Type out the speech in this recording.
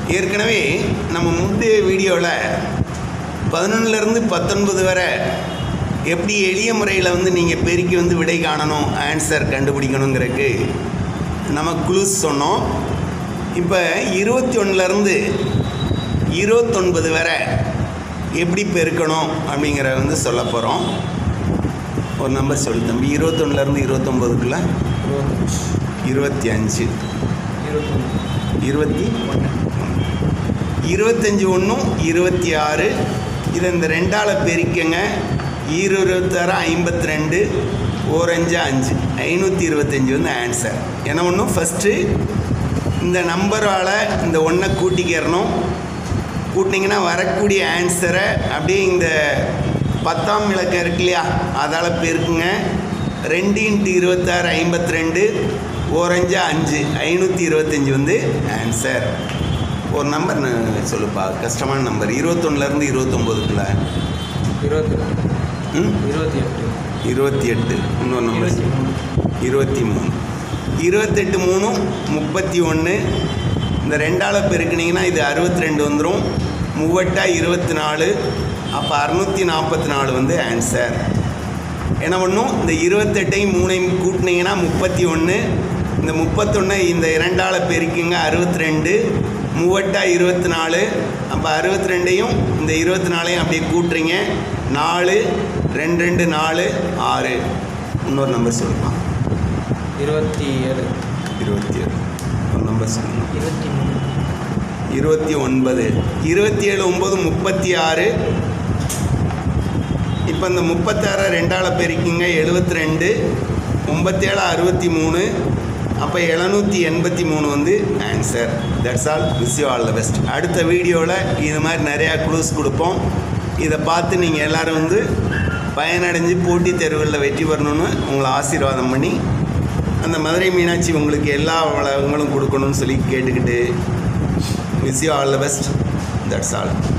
ஏற்கனவே நம்ம முந்தைய வீடியோவில் பதினொன்றுலேருந்து பத்தொன்பது வரை எப்படி எளிய முறையில் வந்து நீங்கள் பெருக்கி வந்து விடை காணணும் ஆன்சர் கண்டுபிடிக்கணுங்கிறதுக்கு நம்ம குளூஸ் சொன்னோம் இப்போ இருபத்தி ஒன்றுலேருந்து இருபத்தொன்பது வரை எப்படி பெருக்கணும் அப்படிங்கிற வந்து சொல்ல போகிறோம் ஒரு நம்பர் சொல்லு தம்பி இருபத்தொன்னுலேருந்து இருபத்தொம்போதுக்குள்ளே இருபத்தி அஞ்சு இருபத்தி இருபத்தஞ்சி ஒன்றும் இருபத்தி ஆறு இதை இந்த ரெண்டால் பெருக்கங்க ஈரு இருபத்தாறு ஐம்பத்தி ரெண்டு ஓரஞ்சு அஞ்சு ஐநூற்றி இருபத்தஞ்சி வந்து ஆன்சர் ஏன்னா ஒன்றும் ஃபஸ்ட்டு இந்த நம்பரால் இந்த ஒன்றை கூட்டிக்கிறணும் கூட்டினீங்கன்னா வரக்கூடிய ஆன்சரை அப்படியே இந்த பத்தாம் இலக்கம் இருக்கு இல்லையா அதால் பெருக்குங்க ரெண்டு இன்ட்டு இருபத்தாறு ஐம்பத்தி ரெண்டு ஓரஞ்சு அஞ்சு ஐநூற்றி இருபத்தஞ்சி வந்து ஆன்சர் ஒரு நம்பர் நான் சொல்லுப்பா கஷ்டமான நம்பர் இருபத்தொன்னுலேருந்து இருபத்தொம்போதுக்குள்ள இருபத்தி ம் இருபத்தி எட்டு இருபத்தி எட்டு இன்னொரு நம்பர் இருபத்தி மூணு இருபத்தி மூணு இருபத்தெட்டு மூணு முப்பத்தி ஒன்று இந்த ரெண்டால் பெருக்குனீங்கன்னா இது அறுபத்தி ரெண்டு வந்துடும் மூவட்டா இருபத்தி நாலு அப்போ அறுநூற்றி நாற்பத்தி நாலு வந்து ஆன்சர் என்ன பண்ணும் இந்த இருபத்தெட்டையும் மூணையும் கூட்டினீங்கன்னா முப்பத்தி ஒன்று இந்த முப்பத்தொன்று இந்த இரண்டால் பெருக்கிங்க அறுபத்தி ரெண்டு மூவட்டா இருபத்தி நாலு அப்போ அறுபத்தி ரெண்டையும் இந்த இருபத்தி நாலையும் அப்படியே கூட்டுறீங்க நாலு ரெண்டு ரெண்டு நாலு ஆறு இன்னொரு நம்பர் சொல்லுமா இருபத்தி ஏழு இருபத்தி ஏழு ஒரு நம்பர் சொல்லுங்க இருபத்தி மூணு இருபத்தி ஒன்பது இருபத்தி ஏழு ஒம்பது முப்பத்தி ஆறு இப்போ இந்த முப்பத்தாறை ரெண்டால் பெருக்கிங்க எழுபத்தி ரெண்டு ஒம்பத்தேழு அறுபத்தி மூணு அப்போ எழுநூற்றி எண்பத்தி மூணு வந்து answer that's all wish you all the best அடுத்த வீடியோவில் இது மாதிரி நிறையா க்ளூஸ் கொடுப்போம் இதை பார்த்து நீங்கள் எல்லோரும் வந்து பயனடைஞ்சு போட்டித் தேர்வுகளில் வெற்றி பெறணும்னு உங்களை ஆசீர்வாதம் பண்ணி அந்த மதுரை மீனாட்சி உங்களுக்கு எல்லா வளங்களும் கொடுக்கணும்னு சொல்லி கேட்டுக்கிட்டு wish you all the best that's all